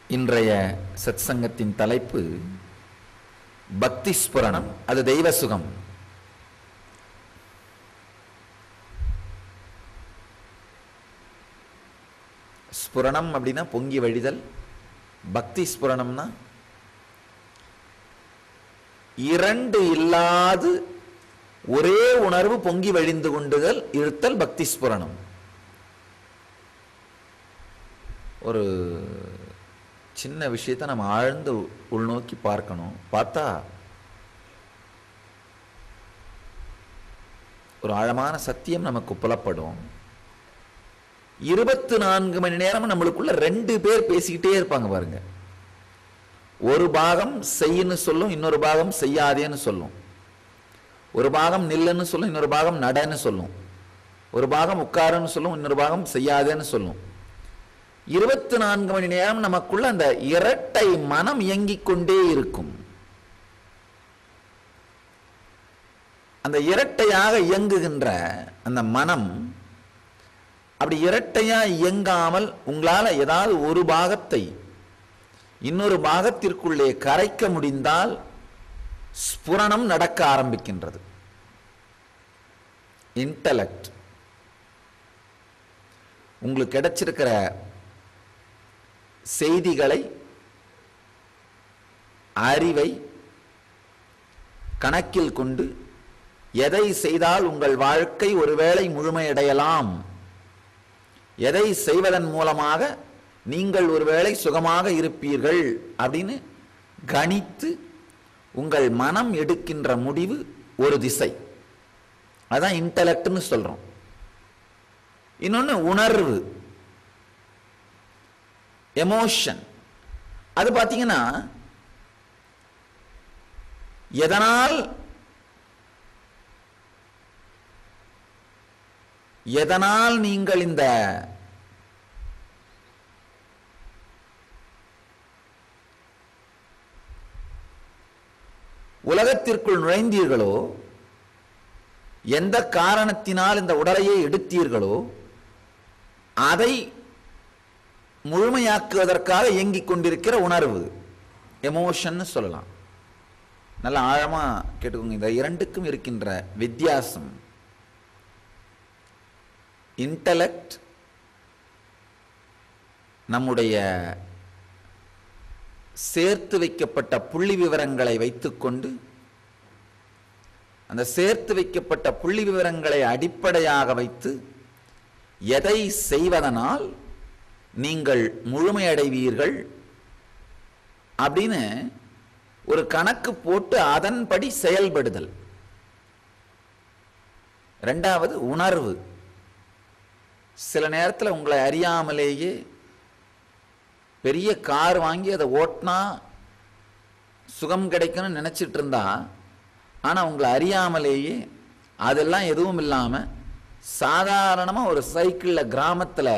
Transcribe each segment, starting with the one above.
இன்றைய சத்சங்கத்தின் தலைப்பு பக்தி ஸ்புரணம் அது தெய்வ சுகம் ஸ்புரணம் அப்படின்னா பொங்கி வழிதல் பக்தி ஸ்புரணம்னா இரண்டு இல்லாது ஒரே உணர்வு பொங்கி வழிந்து கொண்டுதல் இருத்தல் பக்தி ஸ்புரணம் ஒரு சின்ன விஷயத்தை நம்ம ஆழ்ந்து உள்நோக்கி பார்க்கணும் பார்த்தா ஒரு ஆழமான சத்தியம் நமக்கு புலப்படும் இருபத்தி நான்கு மணி நேரம் நம்மளுக்குள்ள ரெண்டு பேர் பேசிக்கிட்டே இருப்பாங்க பாருங்க ஒரு பாகம் செய்யுன்னு சொல்லும் இன்னொரு பாகம் செய்யாதேன்னு சொல்லும் ஒரு பாகம் நில்லுன்னு சொல்லும் இன்னொரு பாகம் நடன்னு சொல்லும் ஒரு பாகம் உட்காருன்னு சொல்லும் இன்னொரு பாகம் செய்யாதேன்னு சொல்லும் இருபத்தி நான்கு மணி நேரம் நமக்குள்ள அந்த இரட்டை மனம் இயங்கிக் கொண்டே இருக்கும் அந்த இரட்டையாக இயங்குகின்ற அந்த மனம் அப்படி இரட்டையா இயங்காமல் உங்களால ஏதாவது ஒரு பாகத்தை இன்னொரு பாகத்திற்குள்ளே கரைக்க முடிந்தால் ஸ்புரணம் நடக்க ஆரம்பிக்கின்றது இன்டலெக்ட் உங்களுக்கு கிடைச்சிருக்கிற செய்திகளை அறிவை கணக்கில் கொண்டு எதை செய்தால் உங்கள் வாழ்க்கை ஒருவேளை முழுமையடையலாம் எதை செய்வதன் மூலமாக நீங்கள் ஒருவேளை சுகமாக இருப்பீர்கள் அப்படின்னு கணித்து உங்கள் மனம் எடுக்கின்ற முடிவு ஒரு திசை அதான் இன்டலெக்ட்னு சொல்றோம் இன்னொன்று உணர்வு எமோஷன் அது பார்த்தீங்கன்னா எதனால் எதனால் நீங்கள் இந்த உலகத்திற்குள் நுழைந்தீர்களோ எந்த காரணத்தினால் இந்த உடலையே எடுத்தீர்களோ அதை முழுமையாக்குவதற்காக இயங்கிக் கொண்டிருக்கிற உணர்வு எமோஷன் சொல்லலாம் நல்ல ஆழமா கேட்டுக்கோங்க இந்த இரண்டுக்கும் இருக்கின்ற வித்தியாசம் இன்டலெக்ட் நம்முடைய சேர்த்து வைக்கப்பட்ட புள்ளி விவரங்களை வைத்துக்கொண்டு அந்த சேர்த்து வைக்கப்பட்ட புள்ளி விவரங்களை அடிப்படையாக வைத்து எதை செய்வதனால் நீங்கள் முழுமையடைவீர்கள் அப்படின்னு ஒரு கணக்கு போட்டு அதன்படி செயல்படுதல் ரெண்டாவது உணர்வு சில நேரத்தில் உங்களை அறியாமலேயே பெரிய கார் வாங்கி அதை ஓட்டினா சுகம் கிடைக்கும்னு நினச்சிட்டு இருந்தா ஆனால் உங்களை அறியாமலேயே அதெல்லாம் எதுவும் இல்லாமல் சாதாரணமாக ஒரு சைக்கிளில் கிராமத்தில்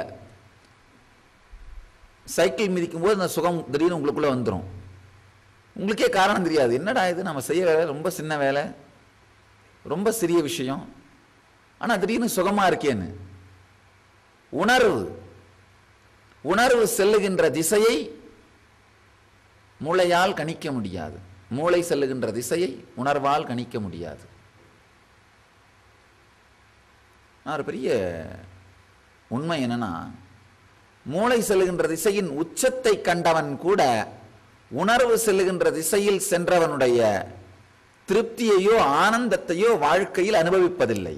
சைக்கிள் மிதிக்கும் போது அந்த சுகம் திடீர்னு உங்களுக்குள்ளே வந்துடும் உங்களுக்கே காரணம் தெரியாது என்னடா இது நம்ம செய்ய வேலை ரொம்ப சின்ன வேலை ரொம்ப சிறிய விஷயம் ஆனால் திடீர்னு சுகமாக இருக்கேன்னு உணர்வு உணர்வு செல்லுகின்ற திசையை மூளையால் கணிக்க முடியாது மூளை செல்லுகின்ற திசையை உணர்வால் கணிக்க முடியாது ஒரு பெரிய உண்மை என்னன்னா மூளை செல்லுகின்ற திசையின் உச்சத்தை கண்டவன் கூட உணர்வு செல்லுகின்ற திசையில் சென்றவனுடைய திருப்தியையோ ஆனந்தத்தையோ வாழ்க்கையில் அனுபவிப்பதில்லை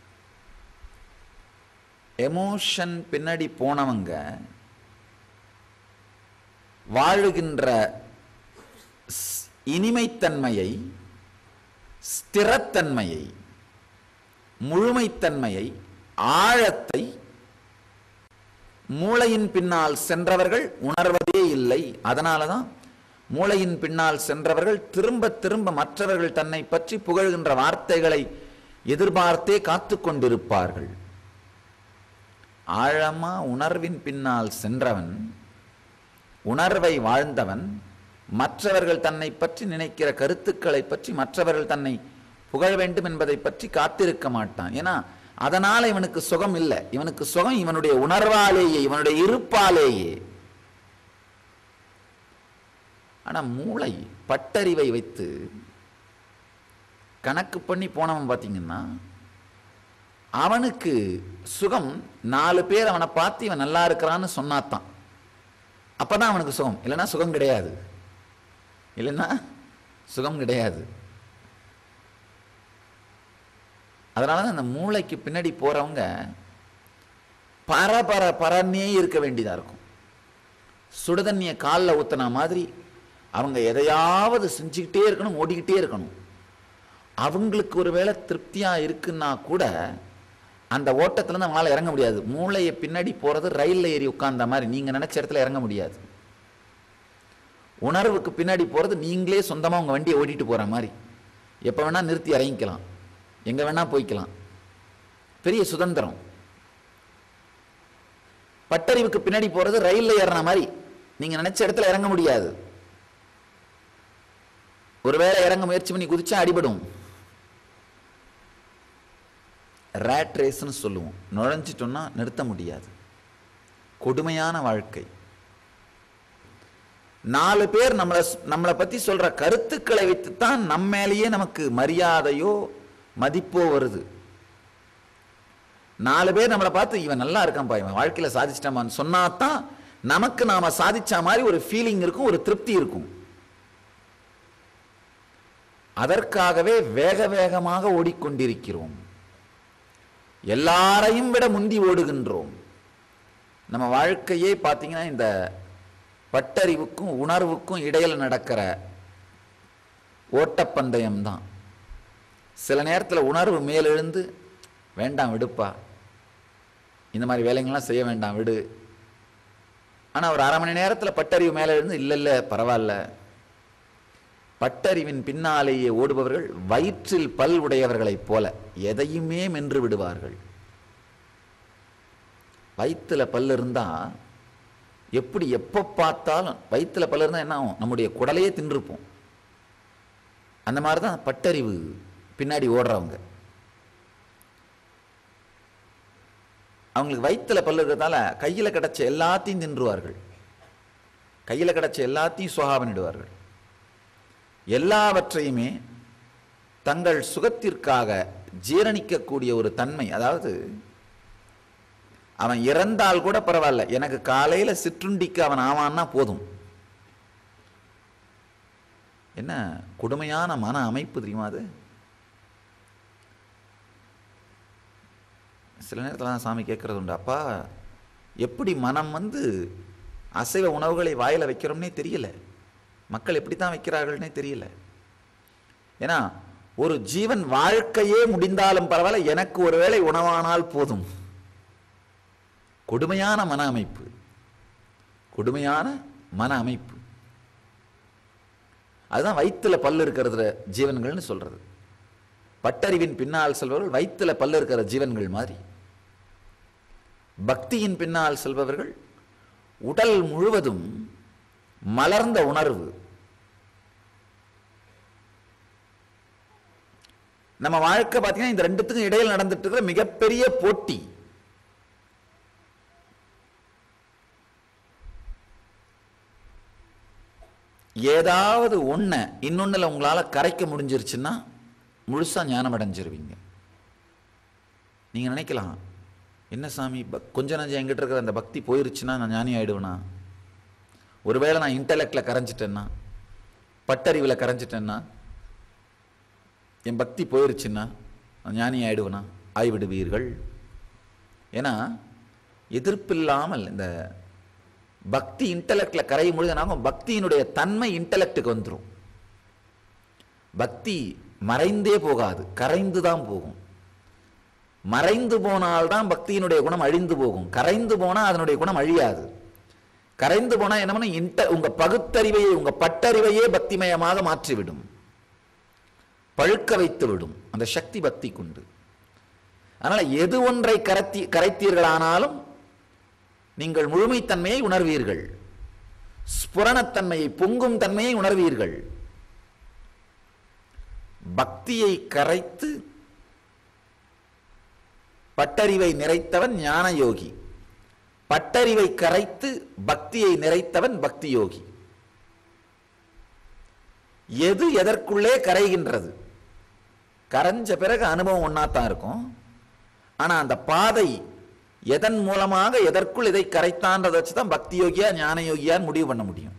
எமோஷன் பின்னாடி போனவங்க வாழுகின்ற இனிமைத்தன்மையை ஸ்திரத்தன்மையை முழுமைத்தன்மையை ஆழத்தை மூளையின் பின்னால் சென்றவர்கள் உணர்வதே இல்லை அதனால தான் மூளையின் பின்னால் சென்றவர்கள் திரும்ப திரும்ப மற்றவர்கள் தன்னை பற்றி புகழ்கின்ற வார்த்தைகளை எதிர்பார்த்தே காத்து கொண்டிருப்பார்கள் ஆழமா உணர்வின் பின்னால் சென்றவன் உணர்வை வாழ்ந்தவன் மற்றவர்கள் தன்னை பற்றி நினைக்கிற கருத்துக்களை பற்றி மற்றவர்கள் தன்னை புகழ வேண்டும் என்பதை பற்றி காத்திருக்க மாட்டான் ஏன்னா அதனால இவனுக்கு சுகம் இல்லை இவனுக்கு சுகம் இவனுடைய உணர்வாலேயே இவனுடைய இருப்பாலேயே ஆனா மூளை பட்டறிவை வைத்து கணக்கு பண்ணி போனவன் பார்த்தீங்கன்னா அவனுக்கு சுகம் நாலு பேர் அவனை பார்த்து இவன் நல்லா இருக்கிறான்னு சொன்னாதான் அப்பதான் அவனுக்கு சுகம் இல்லைன்னா சுகம் கிடையாது இல்லைன்னா சுகம் கிடையாது அதனால தான் அந்த மூளைக்கு பின்னாடி போறவங்க பர பர பரன்னே இருக்க வேண்டியதா இருக்கும் சுடுதண்ணியை காலில் ஊத்துன மாதிரி அவங்க எதையாவது செஞ்சுக்கிட்டே இருக்கணும் ஓடிக்கிட்டே இருக்கணும் அவங்களுக்கு ஒரு வேளை திருப்தியா இருக்குன்னா கூட அந்த ஓட்டத்துல இருந்து அவங்களால இறங்க முடியாது மூளையை பின்னாடி போறது ரயில்ல ஏறி உட்கார்ந்த மாதிரி நீங்க நினைச்ச இடத்துல இறங்க முடியாது உணர்வுக்கு பின்னாடி போறது நீங்களே சொந்தமா உங்க வண்டியை ஓட்டிட்டு போற மாதிரி எப்ப வேணா நிறுத்தி இறங்கிக்கலாம் எங்க வேணா போய்க்கலாம் பெரிய சுதந்திரம் பட்டறிவுக்கு பின்னாடி போறது ரயில்ல ஏறின மாதிரி நீங்க நினைச்ச இடத்துல இறங்க முடியாது ஒருவேளை இறங்க முயற்சி பண்ணி குதிச்சா அடிபடும் ரேட் ரேஸ்னு சொல்லுவோம் நுழைஞ்சிட்டோம்னா நிறுத்த முடியாது கொடுமையான வாழ்க்கை நாலு பேர் நம்மளை நம்மளை பத்தி சொல்ற கருத்துக்களை வைத்துத்தான் நம்ம மேலேயே நமக்கு மரியாதையோ மதிப்போ வருது நாலு பேர் நம்மளை பார்த்து இவன் நல்லா இருக்கான்ப்பா இவன் வாழ்க்கையில சாதிச்சிட்டாமான்னு சொன்னாதான் நமக்கு நாம சாதிச்ச மாதிரி ஒரு ஃபீலிங் இருக்கும் ஒரு திருப்தி இருக்கும் அதற்காகவே வேக வேகமாக ஓடிக்கொண்டிருக்கிறோம் எல்லாரையும் விட முந்தி ஓடுகின்றோம் நம்ம வாழ்க்கையே பார்த்தீங்கன்னா இந்த பட்டறிவுக்கும் உணர்வுக்கும் இடையில நடக்கிற ஓட்டப்பந்தயம் தான் சில நேரத்தில் உணர்வு மேலெழுந்து வேண்டாம் விடுப்பா இந்த மாதிரி வேலைங்கள்லாம் செய்ய வேண்டாம் விடு ஆனால் ஒரு அரை மணி நேரத்தில் பட்டறிவு மேலே இருந்து இல்லை இல்லை பரவாயில்ல பட்டறிவின் பின்னாலேயே ஓடுபவர்கள் வயிற்றில் பல் உடையவர்களைப் போல எதையுமே மென்று விடுவார்கள் வயிற்றுல பல் இருந்தா எப்படி எப்போ பார்த்தாலும் வயிற்றுல பல் இருந்தால் என்ன ஆகும் நம்முடைய குடலையே தின்றுப்போம் அந்த மாதிரி தான் பட்டறிவு பின்னாடி ஓடுறவங்க அவங்களுக்கு வயிற்றுல பல் இருக்கிறதால கையில் கிடைச்ச எல்லாத்தையும் தின்றுவார்கள் கையில் கிடைச்ச எல்லாத்தையும் சுகா பண்ணிடுவார்கள் எல்லாவற்றையுமே தங்கள் சுகத்திற்காக ஜீரணிக்கக்கூடிய ஒரு தன்மை அதாவது அவன் இறந்தால் கூட பரவாயில்ல எனக்கு காலையில சிற்றுண்டிக்கு அவன் ஆவான்னா போதும் என்ன கொடுமையான மன அமைப்பு தெரியுமா அது சில நேரத்தில் தான் சாமி கேட்கறது உண்டு அப்பா எப்படி மனம் வந்து அசைவ உணவுகளை வாயில வைக்கிறோம்னே தெரியல மக்கள் எப்படி தான் வைக்கிறார்கள்னே தெரியல ஏன்னா ஒரு ஜீவன் வாழ்க்கையே முடிந்தாலும் பரவாயில்ல எனக்கு ஒருவேளை உணவானால் போதும் கொடுமையான மன அமைப்பு கொடுமையான மன அமைப்பு அதுதான் வயிற்றுல பல்லு இருக்கிறது ஜீவன்கள்னு சொல்றது பட்டறிவின் பின்னால் செல்பவர்கள் வயிற்றுல பல்லு இருக்கிற ஜீவன்கள் மாதிரி பக்தியின் பின்னால் செல்பவர்கள் உடல் முழுவதும் மலர்ந்த உணர்வு நம்ம வாழ்க்கை பார்த்தீங்கன்னா இந்த ரெண்டுத்துக்கும் இடையில் நடந்துட்டு இருக்கிற மிகப்பெரிய போட்டி ஏதாவது ஒன்றை இன்னொன்றில் உங்களால் கரைக்க முடிஞ்சிருச்சுன்னா முழுசாக ஞானம் அடைஞ்சிருவீங்க நீங்கள் நினைக்கலாம் என்ன சாமி பக் கொஞ்ச நஞ்சம் என்கிட்ட இருக்கிற அந்த பக்தி போயிருச்சுன்னா நான் ஞானி ஆயிடுவேனா ஒருவேளை நான் இன்டலெக்டில் கரைஞ்சிட்டேன்னா பட்டறிவில் கரைஞ்சிட்டேன்னா என் பக்தி போயிருச்சுன்னா நான் ஞானி ஆயிடுவேனா ஆய்விடுவீர்கள் ஏன்னா எதிர்ப்பில்லாமல் இந்த பக்தி இன்டலெக்ட்ல கரையும் பொழுது என்னாகும் பக்தியினுடைய தன்மை இன்டலெக்டுக்கு வந்துடும் பக்தி மறைந்தே போகாது கரைந்து தான் போகும் மறைந்து போனால்தான் பக்தியினுடைய குணம் அழிந்து போகும் கரைந்து போனா அதனுடைய குணம் அழியாது கரைந்து போனா என்ன பண்ணும் இன்ட உங்க பகுத்தறிவையே உங்க பட்டறிவையே பக்திமயமாக மாற்றிவிடும் பழுக்க வைத்து விடும் அந்த சக்தி பக்திக்குண்டு அதனால எது ஒன்றை கரைத்தி கரைத்தீர்களானாலும் நீங்கள் முழுமைத்தன்மையை உணர்வீர்கள் ஸ்புரணத்தன்மையை பொங்கும் தன்மையை உணர்வீர்கள் பக்தியை கரைத்து பட்டறிவை நிறைத்தவன் ஞான யோகி பட்டறிவை கரைத்து பக்தியை நிறைத்தவன் பக்தி யோகி எது எதற்குள்ளே கரைகின்றது கரைஞ்ச பிறகு அனுபவம் ஒன்னாத்தான் இருக்கும் ஆனா அந்த பாதை எதன் மூலமாக எதற்குள் இதை கரைத்தான்றதை வச்சு தான் பக்தி யோகியா ஞான யோகியான்னு முடிவு பண்ண முடியும்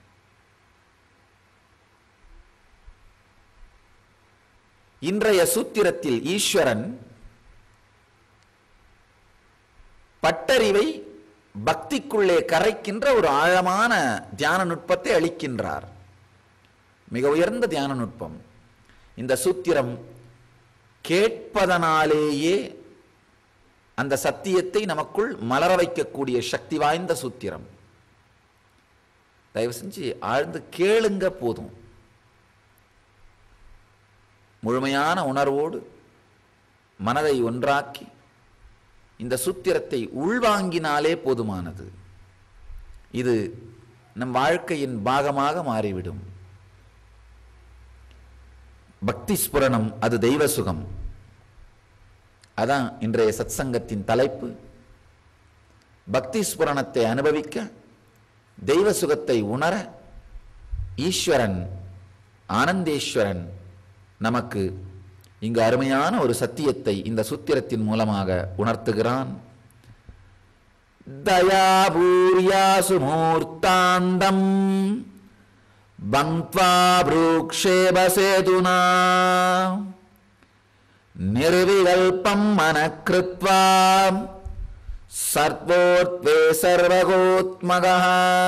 இன்றைய சூத்திரத்தில் ஈஸ்வரன் பட்டறிவை பக்திக்குள்ளே கரைக்கின்ற ஒரு ஆழமான தியான நுட்பத்தை அளிக்கின்றார் மிக உயர்ந்த தியான நுட்பம் இந்த சூத்திரம் கேட்பதனாலேயே அந்த சத்தியத்தை நமக்குள் மலர வைக்கக்கூடிய சக்தி வாய்ந்த சூத்திரம் தயவு செஞ்சு ஆழ்ந்து கேளுங்க போதும் முழுமையான உணர்வோடு மனதை ஒன்றாக்கி இந்த சூத்திரத்தை உள்வாங்கினாலே போதுமானது இது நம் வாழ்க்கையின் பாகமாக மாறிவிடும் பக்தி ஸ்புரணம் அது தெய்வ சுகம் அதான் இன்றைய சத்சங்கத்தின் தலைப்பு பக்தி ஸ்புரணத்தை அனுபவிக்க தெய்வ சுகத்தை உணர ஈஸ்வரன் ஆனந்தேஸ்வரன் நமக்கு இங்கு அருமையான ஒரு சத்தியத்தை இந்த சூத்திரத்தின் மூலமாக உணர்த்துகிறான் தயாபூர்யாசு மூர்த்தாந்தம் பங்க்வா ப்ரூக்ஷேபசேதுனா निर्विकल्पं मनकृत्वा सर्वोत्वे सर्वगोत्मगः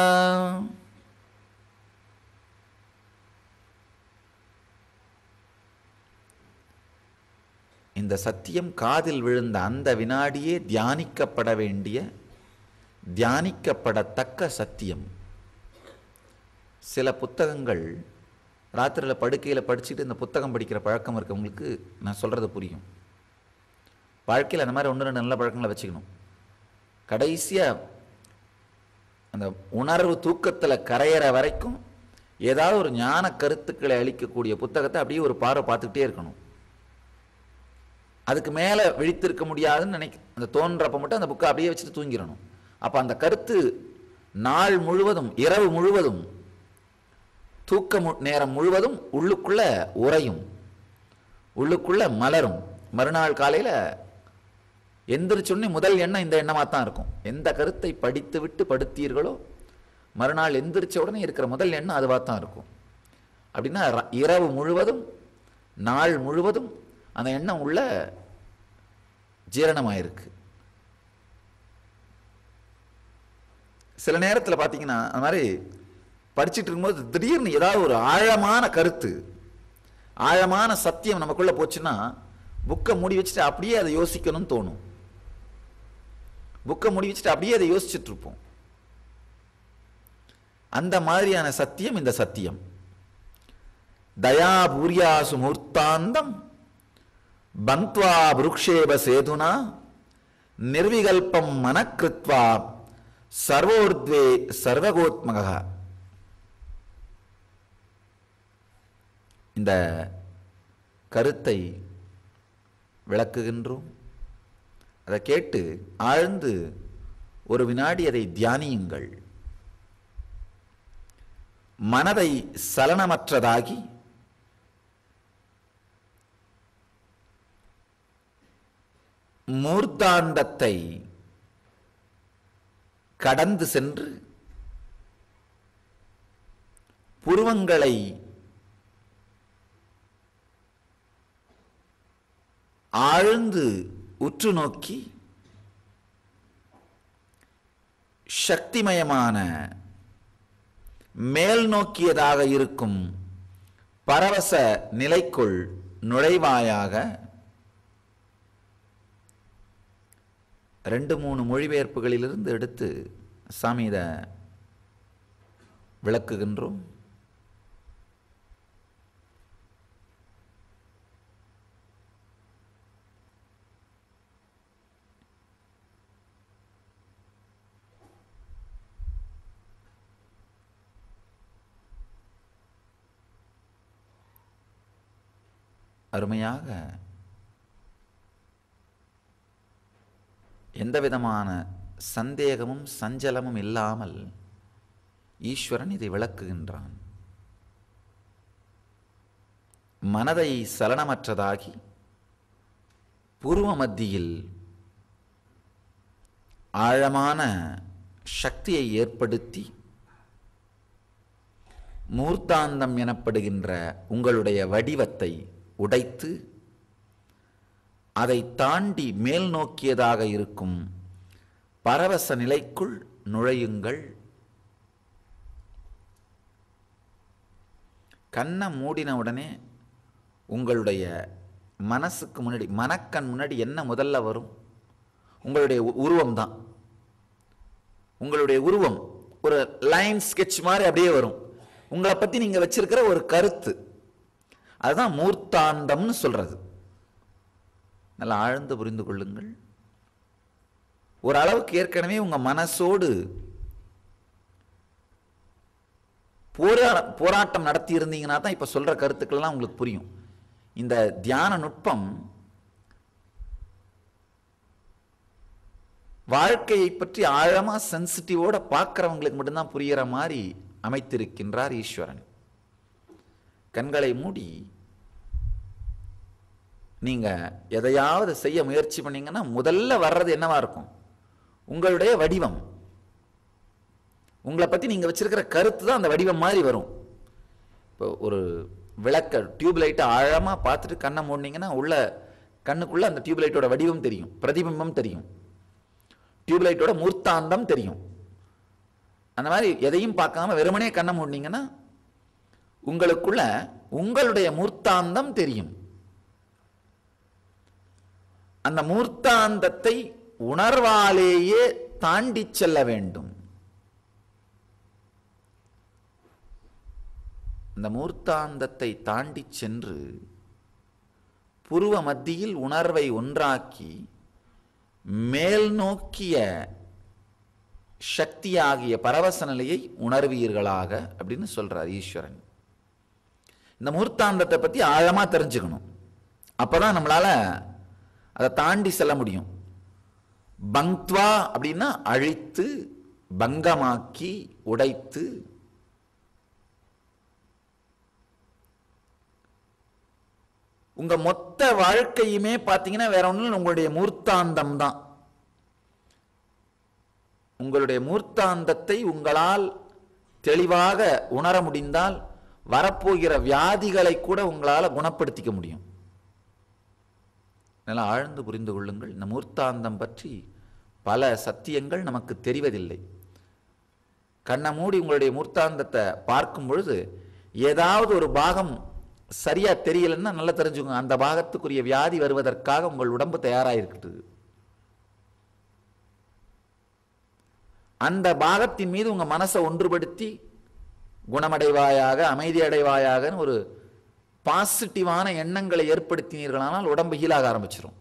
இந்த சத்தியம் காதில் விழுந்த அந்த வினாடியே தியானிக்கப்பட வேண்டிய தியானிக்கப்படத்தக்க சத்தியம் சில புத்தகங்கள் ராத்திரியில் படுக்கையில் படிச்சுட்டு இந்த புத்தகம் படிக்கிற பழக்கம் இருக்கவங்களுக்கு நான் சொல்கிறது புரியும் வாழ்க்கையில் அந்த மாதிரி ஒன்று ரெண்டு நல்ல பழக்கங்களை வச்சுக்கணும் கடைசியாக அந்த உணர்வு தூக்கத்தில் கரையிற வரைக்கும் ஏதாவது ஒரு ஞான கருத்துக்களை அளிக்கக்கூடிய புத்தகத்தை அப்படியே ஒரு பார்வை பார்த்துக்கிட்டே இருக்கணும் அதுக்கு மேலே விழித்திருக்க முடியாதுன்னு நினைக்க அந்த தோன்றப்ப மட்டும் அந்த புக்கை அப்படியே வச்சுட்டு தூங்கிடணும் அப்போ அந்த கருத்து நாள் முழுவதும் இரவு முழுவதும் தூக்க மு- நேரம் முழுவதும் உள்ளுக்குள்ள உறையும் உள்ளுக்குள்ள மலரும் மறுநாள் காலையில் எந்திரிச்சோடனே முதல் எண்ணம் இந்த எண்ணமாக தான் இருக்கும் எந்த கருத்தை படித்து விட்டு படுத்தீர்களோ மறுநாள் எந்திரிச்ச உடனே இருக்கிற முதல் எண்ணம் அதுவாக தான் இருக்கும் அப்படின்னா ர- இரவு முழுவதும் நாள் முழுவதும் அந்த எண்ணம் உள்ள ஜீரணமாயிருக்கு சில நேரத்தில் பார்த்தீங்கன்னா அந்த மாதிரி படிச்சுட்டு இருக்கும்போது திடீர்னு ஏதாவது ஒரு ஆழமான கருத்து ஆழமான சத்தியம் நமக்குள்ள போச்சுன்னா புக்கை மூடி வச்சுட்டு அப்படியே அதை யோசிக்கணும்னு தோணும் புக்கை மூடி வச்சுட்டு அப்படியே அதை யோசிச்சுட்டு இருப்போம் அந்த மாதிரியான சத்தியம் இந்த சத்தியம் தயா பூரியாசு மூர்த்தாந்தம் பந்த்வா புருக்ஷேப சேதுனா நிர்விகல்பம் மனக்கிருத்வா சர்வோர்த்வே சர்வகோத்மகா இந்த கருத்தை விளக்குகின்றோம் அதை கேட்டு ஆழ்ந்து ஒரு வினாடி அதை தியானியுங்கள் மனதை சலனமற்றதாகி மூர்த்தாண்டத்தை கடந்து சென்று புருவங்களை ஆழ்ந்து உற்று நோக்கி சக்திமயமான மேல் நோக்கியதாக இருக்கும் பரவச நிலைக்குள் நுழைவாயாக ரெண்டு மூணு மொழிபெயர்ப்புகளிலிருந்து எடுத்து சாமி இதை விளக்குகின்றோம் அருமையாக எந்த விதமான சந்தேகமும் சஞ்சலமும் இல்லாமல் ஈஸ்வரன் இதை விளக்குகின்றான் மனதை சலனமற்றதாகி பூர்வ மத்தியில் ஆழமான சக்தியை ஏற்படுத்தி மூர்த்தாந்தம் எனப்படுகின்ற உங்களுடைய வடிவத்தை உடைத்து அதை தாண்டி மேல் நோக்கியதாக இருக்கும் பரவச நிலைக்குள் நுழையுங்கள் கண்ணை மூடின உடனே உங்களுடைய மனசுக்கு முன்னாடி மனக்கண் முன்னாடி என்ன முதல்ல வரும் உங்களுடைய உருவம் தான் உங்களுடைய உருவம் ஒரு லைன் ஸ்கெட்ச் மாதிரி அப்படியே வரும் உங்களை பற்றி நீங்கள் வச்சிருக்கிற ஒரு கருத்து அதுதான் மூர்த்தாந்தம்னு சொல்றது நல்லா ஆழ்ந்து புரிந்து கொள்ளுங்கள் ஒரு அளவுக்கு ஏற்கனவே உங்க மனசோடு போரா போராட்டம் நடத்தி இருந்தீங்கன்னா தான் இப்போ சொல்ற கருத்துக்கள்லாம் உங்களுக்கு புரியும் இந்த தியான நுட்பம் வாழ்க்கையை பற்றி ஆழமா சென்சிட்டிவோட பார்க்கறவங்களுக்கு மட்டும்தான் புரியிற மாதிரி அமைத்திருக்கின்றார் ஈஸ்வரன் கண்களை மூடி நீங்க எதையாவது செய்ய முயற்சி பண்ணீங்கன்னா முதல்ல வர்றது என்னவா இருக்கும் உங்களுடைய வடிவம் உங்களை பத்தி நீங்க வச்சிருக்கிற கருத்து தான் அந்த வடிவம் மாதிரி வரும் இப்போ ஒரு விளக்க டியூப் லைட்டை ஆழமா பார்த்துட்டு கண்ணை மூடினீங்கன்னா உள்ள கண்ணுக்குள்ள அந்த டியூப் லைட்டோட வடிவம் தெரியும் பிரதிபிம்பம் தெரியும் டியூப் லைட்டோட மூர்த்தாந்தம் தெரியும் அந்த மாதிரி எதையும் பார்க்காம வெறுமனே கண்ணை மூடினீங்கன்னா உங்களுக்குள்ள உங்களுடைய மூர்த்தாந்தம் தெரியும் அந்த மூர்த்தாந்தத்தை உணர்வாலேயே தாண்டி செல்ல வேண்டும் அந்த மூர்த்தாந்தத்தை தாண்டி சென்று புருவ மத்தியில் உணர்வை ஒன்றாக்கி மேல் நோக்கிய சக்தியாகிய பரவச நிலையை உணர்வீர்களாக அப்படின்னு சொல்றார் ஈஸ்வரன் இந்த மூர்த்தாந்தத்தை பத்தி ஆழமா தெரிஞ்சுக்கணும் அப்பதான் நம்மளால அதை தாண்டி செல்ல முடியும் பங்க்த்வா அப்படின்னா அழித்து பங்கமாக்கி உடைத்து உங்க மொத்த வாழ்க்கையுமே பார்த்தீங்கன்னா வேற ஒன்றும் இல்லை, உங்களுடைய மூர்த்தாந்தம் தான் உங்களுடைய மூர்த்தாந்தத்தை உங்களால் தெளிவாக உணர முடிந்தால் வரப்போகிற வியாதிகளை கூட உங்களால் குணப்படுத்திக்க முடியும் நல்லா ஆழ்ந்து புரிந்து கொள்ளுங்கள் இந்த மூர்த்தாந்தம் பற்றி பல சத்தியங்கள் நமக்கு தெரிவதில்லை கண்ணை மூடி உங்களுடைய மூர்த்தாந்தத்தை பார்க்கும் பொழுது ஏதாவது ஒரு பாகம் சரியா தெரியலன்னா நல்லா தெரிஞ்சுக்கோங்க அந்த பாகத்துக்குரிய வியாதி வருவதற்காக உங்கள் உடம்பு தயாராயிருக்குது அந்த பாகத்தின் மீது உங்க மனசை ஒன்றுபடுத்தி குணமடைவாயாக அமைதி அடைவாயாகன்னு ஒரு பாசிட்டிவான எண்ணங்களை ஏற்படுத்தினீர்களானால் உடம்பு ஹீலாக ஆரம்பிச்சிடும்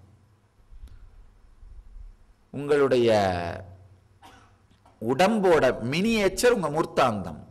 உங்களுடைய உடம்போட மினியேச்சர் உங்க மூர்த்தாந்தம்